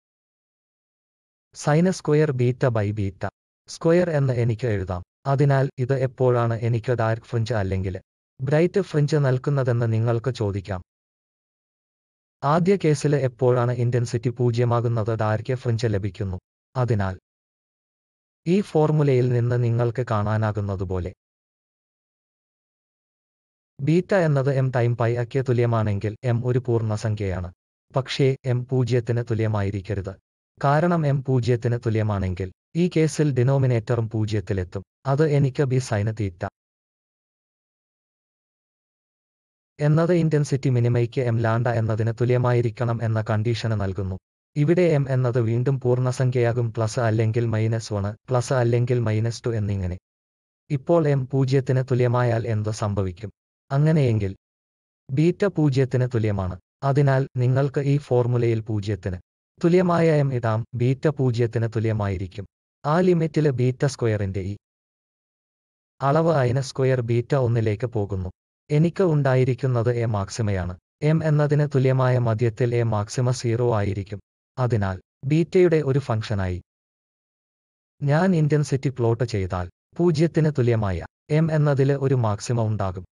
sine square beta by beta square എന്ന് എനിക്ക് എഴുതാം അതിനാൽ ഇത് എപ്പോഴാണ് എനിക്ക് ഡാർക്ക് ഫ്രിഞ്ച് അല്ലെങ്കിൽ ബ്രൈറ്റ് ഫ്രിഞ്ച് നൽകുന്നതെന്ന് നിങ്ങൾക്ക് ചോദിക്കാം ആദ്യ കേസിൽ എപ്പോഴാണ് ഇന്റൻസിറ്റി പൂജ്യമാകുന്നത് ഡാർക്ക് ഫ്രിഞ്ച് ലഭിക്കുന്നു അതിനാൽ ഈ ഫോർമുലയിൽ നിന്ന് നിങ്ങൾക്ക് കാണാനാകുന്നതുപോലെ ബീറ്റ എന്നത് എം ടൈം പൈ അക്ക് തുല്യമാണെങ്കിൽ എം ഒരു പൂർണ്ണസംഖ്യയാണ് പക്ഷേ എം പൂജ്യത്തിന് തുല്യമായിരിക്കരുത് കാരണം എം പൂജ്യത്തിന് തുല്യമാണെങ്കിൽ ഈ കേസിൽ ഡിനോമിനേറ്ററും പൂജ്യത്തിലെത്തും അത് എനിക്ക് ബി സൈന് തീറ്റ എന്നത് ഇന്റൻസിറ്റി മിനിമയ്ക്ക് എം ലാണ്ട എന്നതിന് തുല്യമായിരിക്കണം എന്ന കണ്ടീഷന് നൽകുന്നു ഇവിടെ എം എന്നത് വീണ്ടും പൂർണ്ണസംഖ്യയാകും പ്ലസ് അല്ലെങ്കിൽ മൈനസ് വണ് പ്ലസ് അല്ലെങ്കിൽ മൈനസ് ടു എന്നിങ്ങനെ ഇപ്പോൾ എം പൂജ്യത്തിന് തുല്യമായാൽ എന്ത് സംഭവിക്കും അങ്ങനെയെങ്കിൽ ബീറ്റ പൂജ്യത്തിന് തുല്യമാണ് അതിനാൽ നിങ്ങൾക്ക് ഈ ഫോർമുലയിൽ പൂജ്യത്തിന് തുല്യമായ എം ഇടാം ബീറ്റ പൂജ്യത്തിന് തുല്യമായിരിക്കും ആ ലിമിറ്റില് ബീറ്റ സ്ക്വയറിന്റെ ഈ അളവ് അയിന് സ്ക്വയർ ബീറ്റ ഒന്നിലേക്ക് പോകുന്നു എനിക്ക് ഉണ്ടായിരിക്കുന്നത് എ മാക്സിമയാണ് എം എന്നതിന് തുല്യമായ മധ്യത്തിൽ എ മാക്സിമ സീറോ ആയിരിക്കും അതിനാൽ ബീറ്റയുടെ ഒരു ഫംഗ്ഷനായി ഞാൻ ഇന്റൻസിറ്റി പ്ലോട്ട് ചെയ്താൽ പൂജ്യത്തിന് തുല്യമായ എം എന്നതില് ഒരു മാക്സിമ ഉണ്ടാകും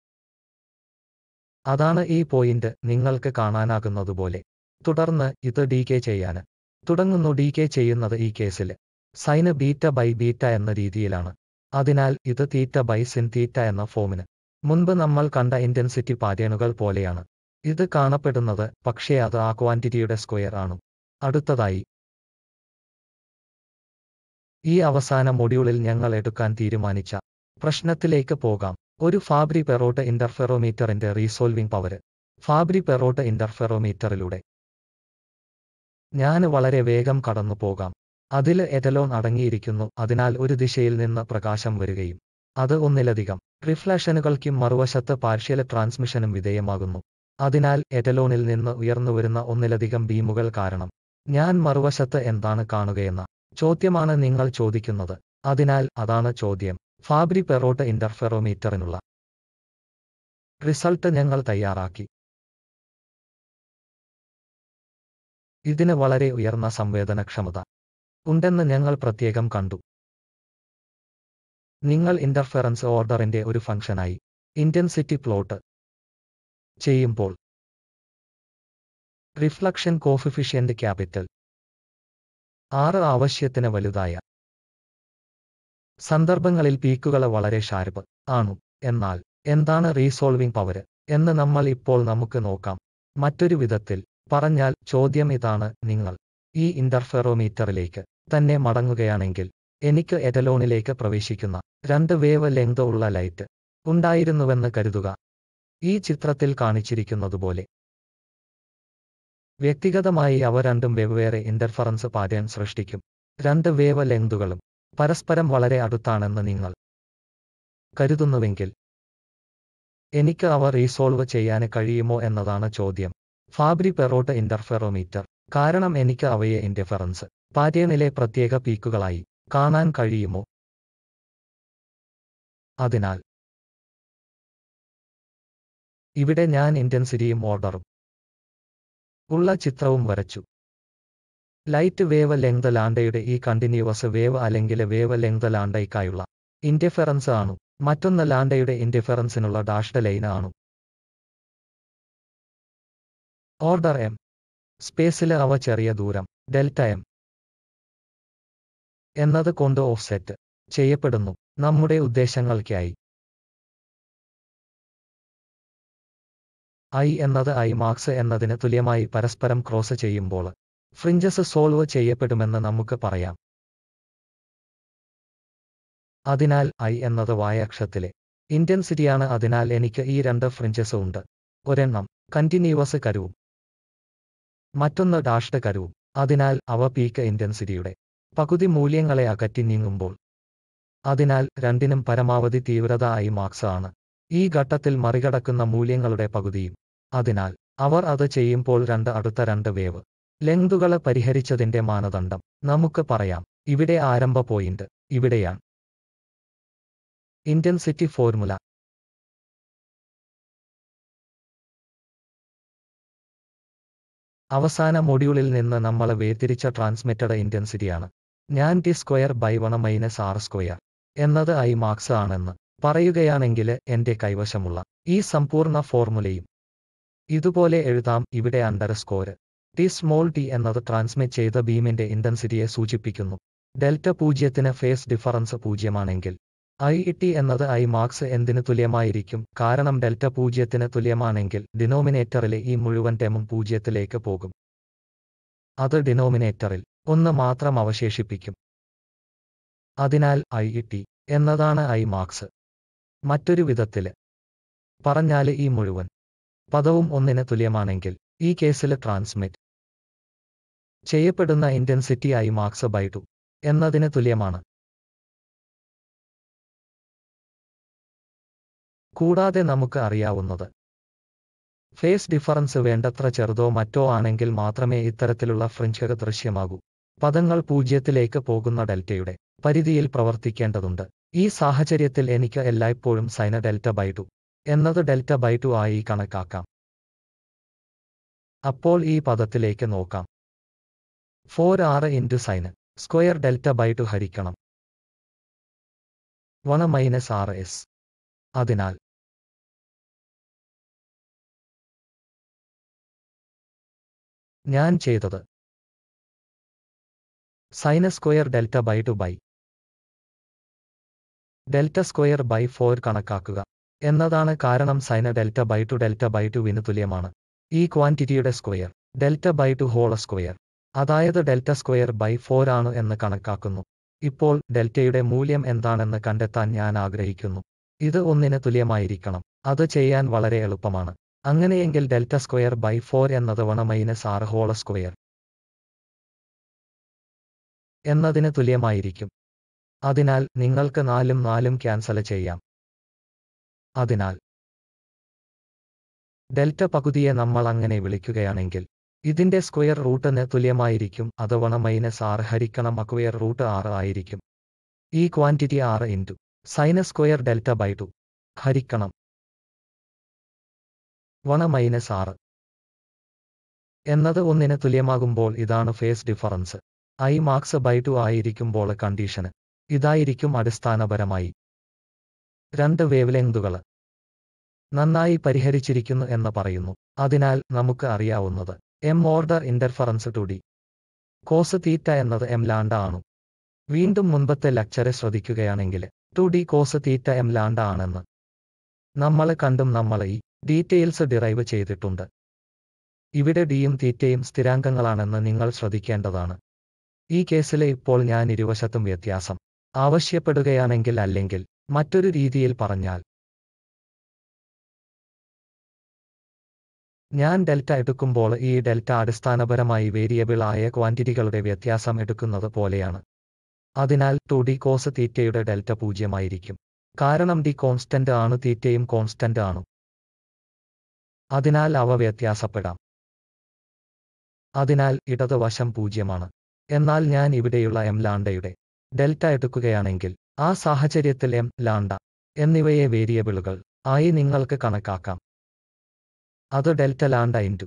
അതാണ് ഈ പോയിന്റ് നിങ്ങൾക്ക് കാണാനാകുന്നതുപോലെ തുടർന്ന് ഇത് ഡി കെ ചെയ്യാന് തുടങ്ങുന്നു ഡി കെ ചെയ്യുന്നത് ഈ കേസില് സൈന് ബീറ്റ ബൈ ബീറ്റ എന്ന രീതിയിലാണ് അതിനാൽ ഇത് തീറ്റ ബൈ സിൻ തീറ്റ എന്ന ഫോമിന് മുൻപ് നമ്മൾ കണ്ട ഇന്റൻസിറ്റി പാറ്റേണുകൾ പോലെയാണ് ഇത് കാണപ്പെടുന്നത് പക്ഷേ അത് ആ ക്വാണ്ടിറ്റിയുടെ സ്ക്വയർ ആണ് അടുത്തതായി ഈ അവസാന മൊഡ്യൂളിൽ ഞങ്ങൾ എടുക്കാൻ തീരുമാനിച്ച പ്രശ്നത്തിലേക്ക് പോകാം ഒരു ഫാബ്രി പെറോട്ട് ഇന്റർഫെറോമീറ്ററിന്റെ റീസോൾവിംഗ് പവർ ഫാബ്രി പെറോട്ട് ഇന്റർഫെറോമീറ്ററിലൂടെ ഞാൻ വളരെ വേഗം കടന്നു പോകാം അതിൽ എറ്റലോൺ അടങ്ങിയിരിക്കുന്നു അതിനാൽ ഒരു ദിശയിൽ നിന്ന് പ്രകാശം വരികയും അത് ഒന്നിലധികം റിഫ്ലക്ഷനുകൾക്കും മറുവശത്ത് പാർഷ്യൽ ട്രാൻസ്മിഷനും വിധേയമാകുന്നു അതിനാൽ എറ്റലോണിൽ നിന്ന് ഉയർന്നുവരുന്ന ഒന്നിലധികം ബീമുകൾ കാരണം ഞാൻ മറുവശത്ത് എന്താണ് കാണുകയെന്ന ചോദ്യമാണ് നിങ്ങൾ ചോദിക്കുന്നത് അതിനാൽ അതാണ് ചോദ്യം ഫാബ്രി പെറോട്ട് ഇന്റർഫെറോമീറ്ററിനുള്ള റിസൾട്ട് ഞങ്ങൾ തയ്യാറാക്കി ഇതിന് വളരെ ഉയർന്ന സംവേദനക്ഷമത ഉണ്ടെന്ന് ഞങ്ങൾ പ്രത്യേകം കണ്ടു നിങ്ങൾ ഇന്റർഫെറൻസ് ഓർഡറിന്റെ ഒരു ഫംഗ്ഷനായി ഇന്റൻസിറ്റി പ്ലോട്ട് ചെയ്യുമ്പോൾ റിഫ്ലക്ഷൻ കോഫിഫിഷ്യന്റ് ക്യാപിറ്റൽ ആറ് ആവശ്യത്തിന് വലുതായ സന്ദർഭങ്ങളിൽ പീക്കുകൾ വളരെ ഷാർപ്പ് ആണു എന്നാൽ എന്താണ് റീസോൾവിംഗ് പവർ എന്ന് നമ്മൾ ഇപ്പോൾ നമുക്ക് നോക്കാം മറ്റൊരു വിധത്തിൽ പറഞ്ഞാൽ ചോദ്യം ഇതാണ് നിങ്ങൾ ഈ ഇന്റർഫെറോമീറ്ററിലേക്ക് തന്നെ മടങ്ങുകയാണെങ്കിൽ എനിക്ക് എറ്റലോണിലേക്ക് പ്രവേശിക്കുന്ന രണ്ട് വേവ് ലെങ്ത് ഉള്ള ലൈറ്റ് ഉണ്ടായിരുന്നുവെന്ന് കരുതുക ഈ ചിത്രത്തിൽ കാണിച്ചിരിക്കുന്നതുപോലെ വ്യക്തിഗതമായി അവ രണ്ടും വെവ്വേറെ ഇന്റർഫറൻസ് പാറ്റേൺ സൃഷ്ടിക്കും രണ്ട് വേവ് ലെങ്തുകളും പരസ്പരം വളരെ അടുത്താണെന്ന് നിങ്ങൾ കരുതുന്നുവെങ്കിൽ എനിക്ക് അവ റീസോൾവ് ചെയ്യാൻ കഴിയുമോ എന്നതാണ് ചോദ്യം ഫാബ്രി പെറോട്ട് ഇന്റർഫെറോമീറ്റർ കാരണം എനിക്ക് അവയെ ഇന്റർഫറൻസ് പാറ്റേണിലെ പ്രത്യേക പീക്കുകളായി കാണാൻ കഴിയുമോ അതിനാൽ ഇവിടെ ഞാൻ ഇന്റൻസിറ്റിയും ഓർഡറും ഉള്ള ചിത്രവും വരച്ചു ലൈറ്റ് വേവ് ലെങ്ത് ലാണ്ടയുടെ ഈ കണ്ടിന്യൂവസ് വേവ് അല്ലെങ്കിൽ വേവ് ലെങ്ത് ലാണ്ടയ്ക്കായുള്ള ഇന്റർഫെറൻസ് ആണ് മറ്റൊന്ന് ലാണ്ടയുടെ ഇന്റർഫെറൻസിനുള്ള ഡാഷ്ഡ് ലൈൻ ആണ് ഓർഡർ എം സ്പേസില് അവ ചെറിയ ദൂരം ഡെൽറ്റ എം എന്നത് കൊണ്ട് ഓഫ്സെറ്റ് ചെയ്യപ്പെടുന്നു നമ്മുടെ ഉദ്ദേശങ്ങൾക്കായി ഐ എന്നത് ഐ മാർക്സ് എന്നതിന് തുല്യമായി പരസ്പരം ക്രോസ് ചെയ്യുമ്പോൾ ഫ്രിഞ്ചസ് സോൾവ് ചെയ്യപ്പെടുമെന്ന് നമുക്ക് പറയാം അതിനാൽ ഐ എന്നത് വായക്ഷത്തിലെ ഇന്റൻസിറ്റിയാണ് അതിനാൽ എനിക്ക് ഈ രണ്ട് ഫ്രിഞ്ചസ് ഉണ്ട് ഒരെണ്ണം കണ്ടിന്യൂവസ് കരുവും മറ്റൊന്ന് ഡാഷ്ഡ് കരുവും അതിനാൽ അവ പീക്ക് ഇന്റൻസിറ്റിയുടെ പകുതി മൂല്യങ്ങളെ അകറ്റി നീങ്ങുമ്പോൾ അതിനാൽ രണ്ടിനും പരമാവധി തീവ്രത ഐ മാർക്സ് ആണ് ഈ ഘട്ടത്തിൽ മറികടക്കുന്ന മൂല്യങ്ങളുടെ പകുതിയും അതിനാൽ അവർ അത് ചെയ്യുമ്പോൾ രണ്ട് അടുത്ത രണ്ട് വേവ് ലെങ്തുകളെ പരിഹരിച്ചതിന്റെ മാനദണ്ഡം നമുക്ക് പറയാം ഇവിടെ ആരംഭ പോയിന്റ് ഇവിടെയാണ് ഇന്റൻസിറ്റി ഫോർമുല അവസാന മൊഡ്യൂളിൽ നിന്ന് നമ്മൾ വേർതിരിച്ച ട്രാൻസ്മിറ്റഡ് ഇന്റൻസിറ്റിയാണ് ഞാൻ T square by one minus R square എന്നത് ഐ മാർക്സ് ആണെന്ന് പറയുകയാണെങ്കിൽ എന്റെ കൈവശമുള്ള ഈ സമ്പൂർണ്ണ ഫോർമുലയും ഇതുപോലെ എഴുതാം ഇവിടെ underscore T small T എന്നത് ട്രാൻസ്മിറ്റ് ചെയ്ത ബീമിന്റെ ഇന്റൻസിറ്റിയെ സൂചിപ്പിക്കുന്നു ഡെൽറ്റ പൂജ്യത്തിന് ഫേസ് ഡിഫറൻസ് പൂജ്യമാണെങ്കിൽ ഐ ടി എന്നത് ഐ മാർക്സ് എന്തിന് തുല്യമായിരിക്കും കാരണം ഡെൽറ്റ പൂജ്യത്തിന് തുല്യമാണെങ്കിൽ ഡിനോമിനേറ്ററിലെ ഈ മുഴുവൻ ടേമും പൂജ്യത്തിലേക്ക് പോകും അത് ഡിനോമിനേറ്ററിൽ ഒന്ന് മാത്രം അവശേഷിപ്പിക്കും അതിനാൽ ഐ ടി എന്നതാണ് ഐ മാർക്സ് മറ്റൊരു വിധത്തില് പറഞ്ഞാല് ഈ മുഴുവൻ പദവും ഒന്നിന് തുല്യമാണെങ്കിൽ ഈ കേസിൽ ട്രാൻസ്മിറ്റ് ചെയ്യപ്പെടുന്ന intensity I max by two എന്നതിന് തുല്യമാണ് കൂടാതെ നമുക്ക് അറിയാവുന്നത് ഫേസ് ഡിഫറൻസ് വേണ്ടത്ര ചെറുതോ മറ്റോ ആണെങ്കിൽ മാത്രമേ ഇത്തരത്തിലുള്ള ഫ്രിഞ്ചുകൾ ദൃശ്യമാകൂ പദങ്ങൾ പൂജ്യത്തിലേക്ക് പോകുന്ന ഡെൽറ്റയുടെ പരിധിയിൽ പ്രവർത്തിക്കേണ്ടതുണ്ട് ഈ സാഹചര്യത്തിൽ എനിക്ക് എല്ലായ്പ്പോഴും സൈന ഡെൽറ്റ ബൈ ടു എന്നത് ഡെൽറ്റ ബൈ ടു ആയി കണക്കാക്കാം അപ്പോൾ ഈ പദത്തിലേക്ക് നോക്കാം four R into sine square delta by two ഹരിക്കണം വൺ മൈനസ് ആറ് എസ് അതിനാൽ ഞാൻ ചെയ്തത് sine square delta by two by delta square by four കണക്കാക്കുക എന്നതാണ് കാരണം sine delta by two delta by ടുവിന് തുല്യമാണ് ഈ ക്വാണ്ടിറ്റിയുടെ square delta by two whole square അതായത് ഡെൽറ്റ സ്ക്വയർ ബൈ ഫോർ ആണ് എന്ന് കണക്കാക്കുന്നു ഇപ്പോൾ ഡെൽറ്റയുടെ മൂല്യം എന്താണെന്ന് കണ്ടെത്താൻ ഞാൻ ആഗ്രഹിക്കുന്നു ഇത് ഒന്നിന് തുല്യമായിരിക്കണം അത് ചെയ്യാൻ വളരെ എളുപ്പമാണ് അങ്ങനെയെങ്കിൽ ഡെൽറ്റ സ്ക്വയർ ബൈ ഫോർ എന്നത് one minus R whole square എന്നതിന് തുല്യമായിരിക്കും അതിനാൽ നിങ്ങൾക്ക് നാലും നാലും ക്യാൻസൽ ചെയ്യാം അതിനാൽ ഡെൽറ്റ പകുതിയെ നമ്മൾ അങ്ങനെ വിളിക്കുകയാണെങ്കിൽ ഇതിന്റെ സ്ക്വയർ റൂട്ടിന് തുല്യമായിരിക്കും അത് വൺ മൈനസ് ആറ് ഹരിക്കണം അക്വയർ റൂട്ട് ആറ് ആയിരിക്കും ഈ quantity R into sine square delta by two ഹരിക്കണം വൺ മൈനസ് ആറ് എന്നത് ഒന്നിന് തുല്യമാകുമ്പോൾ ഇതാണ് phase difference I max by two ആയിരിക്കുമ്പോൾ കണ്ടീഷന് ഇതായിരിക്കും അടിസ്ഥാനപരമായി രണ്ട് വേവ് ലെങ്തുകൾ നന്നായി പരിഹരിച്ചിരിക്കുന്നു എന്ന് പറയുന്നു അതിനാൽ നമുക്ക് അറിയാവുന്നത് M order interference two D cos theta എന്നത് എം ലാണ്ട ആണ് വീണ്ടും മുൻപത്തെ ലെക്ചറെ ശ്രദ്ധിക്കുകയാണെങ്കിൽ two D cos theta M lambda ആണെന്ന് നമ്മൾ കണ്ടും നമ്മൾ ഈ ഡീറ്റെയിൽസ് ഡിറൈവ് ചെയ്തിട്ടുണ്ട് ഇവിടെ ഡിയും തീറ്റയും സ്ഥിരാങ്കങ്ങളാണെന്ന് നിങ്ങൾ ശ്രദ്ധിക്കേണ്ടതാണ് ഈ കേസിലെ ഇപ്പോൾ ഞാൻ ഇരുവശത്തും വ്യത്യാസം ആവശ്യപ്പെടുകയാണെങ്കിൽ അല്ലെങ്കിൽ മറ്റൊരു രീതിയിൽ പറഞ്ഞാൽ ഞാൻ ഡെൽറ്റ എടുക്കുമ്പോൾ ഈ ഡെൽറ്റ അടിസ്ഥാനപരമായി വേരിയബിൾ ആയ ക്വാണ്ടിറ്റികളുടെ വ്യത്യാസം എടുക്കുന്നത് പോലെയാണ് അതിനാൽ ടു ഡി കോസ് തീറ്റയുടെ ഡെൽറ്റ പൂജ്യമായിരിക്കും കാരണം ഡി കോൺസ്റ്റന്റ് ആണ് തീറ്റയും കോൺസ്റ്റന്റ് ആണ് അതിനാൽ അവ വ്യത്യാസപ്പെടാം അതിനാൽ ഇടതുവശം പൂജ്യമാണ് എന്നാൽ ഞാൻ ഇവിടെയുള്ള എം ലാണ്ടയുടെ ഡെൽറ്റ എടുക്കുകയാണെങ്കിൽ ആ സാഹചര്യത്തിൽ എം ലാണ്ട എന്നിവയെ വേരിയബിളുകൾ ആയി നിങ്ങൾക്ക് കണക്കാക്കാം അത് delta lambda into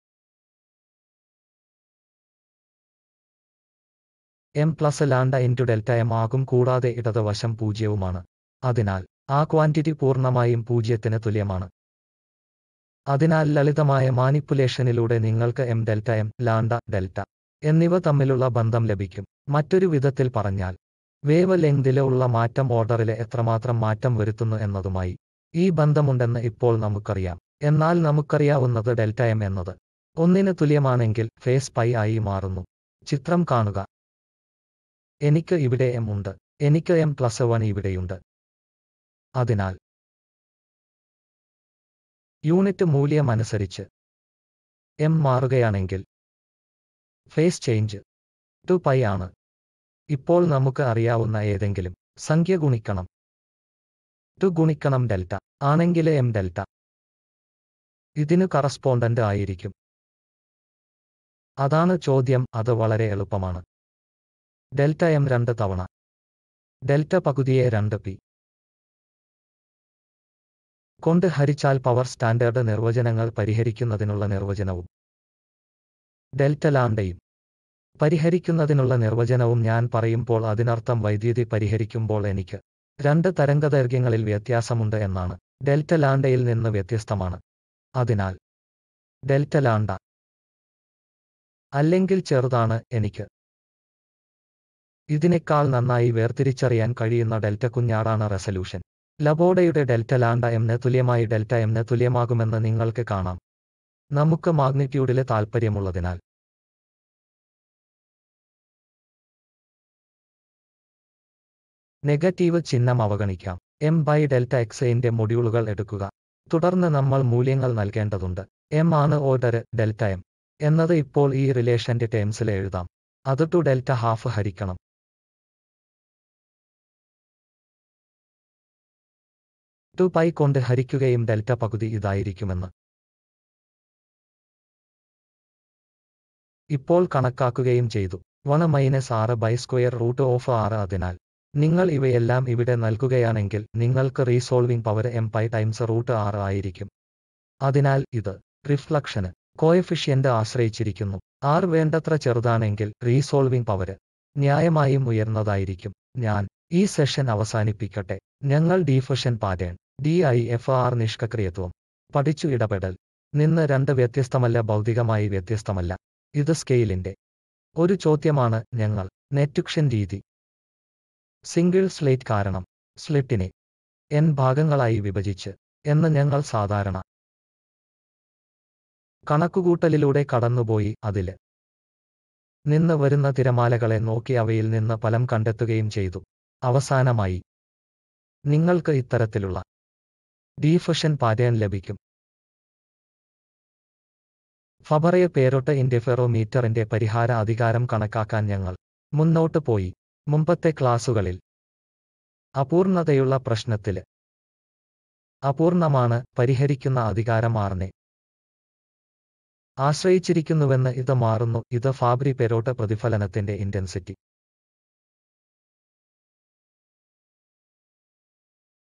M plus lambda into delta M ആകും കൂടാതെ ഇടതുവശം പൂജ്യവുമാണ് അതിനാൽ ആ ക്വാണ്ടിറ്റി പൂർണ്ണമായും പൂജ്യത്തിന് തുല്യമാണ് അതിനാൽ ലളിതമായ മാനിപ്പുലേഷനിലൂടെ നിങ്ങൾക്ക് M delta M lambda delta എന്നിവ തമ്മിലുള്ള ബന്ധം ലഭിക്കും മറ്റൊരു വിധത്തിൽ പറഞ്ഞാൽ വേവ് ലെങ്തിലെ ഉള്ള മാറ്റം ഓർഡറിലെ എത്രമാത്രം മാറ്റം വരുത്തുന്നു എന്നതുമായി ഈ ബന്ധമുണ്ടെന്ന് ഇപ്പോൾ നമുക്കറിയാം എന്നാൽ നമുക്കറിയാവുന്നത് ഡെൽറ്റ എം എന്നത് ഒന്നിന് തുല്യമാണെങ്കിൽ ഫേസ് പൈ ആയി മാറുന്നു ചിത്രം കാണുക എനിക്ക് ഇവിടെ എം ഉണ്ട് എനിക്ക് എം പ്ലസ് വൺ ഇവിടെയുണ്ട് അതിനാൽ യൂണിറ്റ് മൂല്യം അനുസരിച്ച് എം മാറുകയാണെങ്കിൽ ഫേസ് ചേഞ്ച് ടു പൈ ആണ് ഇപ്പോൾ നമുക്ക് അറിയാവുന്ന ഏതെങ്കിലും സംഖ്യ ഗുണിക്കണം ടു ഗുണിക്കണം ഡെൽറ്റ ആണെങ്കിൽ എം ഡെൽറ്റ ഇതിനു കറസ്പോണ്ടന്റ് ആയിരിക്കും അതാണ് ചോദ്യം അത് വളരെ എളുപ്പമാണ് ഡെൽറ്റ എം രണ്ട് തവണ ഡെൽറ്റ പകുതിയെ രണ്ട് പി കൊണ്ട് ഹരിച്ചാൽ പവർ സ്റ്റാൻഡേർഡ് നിർവചനങ്ങൾ പരിഹരിക്കുന്നതിനുള്ള നിർവചനവും ഡെൽറ്റ ലാംഡയും പരിഹരിക്കുന്നതിനുള്ള നിർവചനവും ഞാൻ പറയുമ്പോൾ അതിനർത്ഥം വൈദ്യുതി പരിഹരിക്കുമ്പോൾ എനിക്ക് രണ്ട് തരംഗദൈർഘ്യങ്ങളിൽ വ്യത്യാസമുണ്ട് എന്നാണ് ഡെൽറ്റ ലാംഡയിൽ നിന്ന് വ്യത്യസ്തമാണ് അതിനാൽ ഡെൽറ്റ ലാംഡ അല്ലെങ്കിൽ ചെറുതാണ് എനിക്ക് ഇതിനേക്കാൾ നന്നായി വേർതിരിച്ചറിയാൻ കഴിയുന്ന ഡെൽറ്റ കുഞ്ഞാടാണ് റെസല്യൂഷൻ ലബോഡയുടെ ഡെൽറ്റ ലാംഡ എമ്ന് തുല്യമായി ഡെൽറ്റ എമ്ന് തുല്യമാകുമെന്ന് നിങ്ങൾക്ക് കാണാം നമുക്ക് മാഗ്നിറ്റ്യൂഡില് താൽപ്പര്യമുള്ളതിനാൽ നെഗറ്റീവ് ചിഹ്നം അവഗണിക്കാം എം ബൈ ഡെൽറ്റ എക്സിന്റെ മൊഡ്യൂളുകൾ എടുക്കുക തുടർന്ന് നമ്മൾ മൂല്യങ്ങൾ നൽകേണ്ടതുണ്ട് എം ആണ് ഓർഡർ ഡെൽറ്റ എം എന്നത് ഇപ്പോൾ ഈ റിലേഷന്റെ ടേംസിൽ എഴുതാം അത് ടു ഡെൽറ്റ ഹാഫ് ഹരിക്കണം ടു പൈ കൊണ്ട് ഹരിക്കുകയും ഡെൽറ്റ പകുതി ഇതായിരിക്കുമെന്ന് ഇപ്പോൾ കണക്കാക്കുകയും ചെയ്തു one minus R by square root of R അതിനാൽ നിങ്ങൾ ഇവയെല്ലാം ഇവിടെ നൽകുകയാണെങ്കിൽ നിങ്ങൾക്ക് resolving power M pi times root R ആയിരിക്കും അതിനാൽ ഇത് റിഫ്ലക്ഷന് കോയഫിഷ്യന്റ് ആശ്രയിച്ചിരിക്കുന്നു ആർ വേണ്ടത്ര ചെറുതാണെങ്കിൽ റീസോൾവിംഗ് പവര് ന്യായമായും ഉയർന്നതായിരിക്കും ഞാൻ ഈ സെഷൻ അവസാനിപ്പിക്കട്ടെ ഞങ്ങൾ diffraction pattern D I F R നിഷ്ക്രിയത്വം പഠിച്ചു ഇടപെടൽ നിന്ന് രണ്ട് വ്യത്യസ്തമല്ല ഭൗതികമായി വ്യത്യസ്തമല്ല ഇത് സ്കെയിലിന്റെ ഒരു ചോദ്യമാണ് ഞങ്ങൾ നെറ്റുക്ഷൻ രീതി സിംഗിൾ സ്ലേറ്റ് കാരണം സ്ലിറ്റിനെ എൻ ഭാഗങ്ങളായി വിഭജിച്ച് എന്ന് ഞങ്ങൾ സാധാരണ കണക്കുകൂട്ടലിലൂടെ കടന്നുപോയി അതില് നിന്ന് വരുന്ന തിരമാലകളെ നോക്കി അവയിൽ നിന്ന് ഫലം കണ്ടെത്തുകയും ചെയ്തു അവസാനമായി നിങ്ങൾക്ക് ഇത്തരത്തിലുള്ള ഡീഫഷൻ പാറ്റേൺ ലഭിക്കും ഫബറയെ പേരൊട്ട് ഇൻഡിഫെറോമീറ്ററിന്റെ പരിഹാര അധികാരം കണക്കാക്കാൻ ഞങ്ങൾ മുന്നോട്ട് പോയി മുമ്പത്തെ ക്ലാസുകളിൽ അപൂർണതയുള്ള പ്രശ്നത്തില് അപൂർണമാണ് പരിഹരിക്കുന്ന അധികാരം ആറിനെ ആശ്രയിച്ചിരിക്കുന്നുവെന്ന് ഇത് മാറുന്നു ഇത് ഫാബ്രി പെരോട്ട് പ്രതിഫലനത്തിന്റെ ഇന്റൻസിറ്റി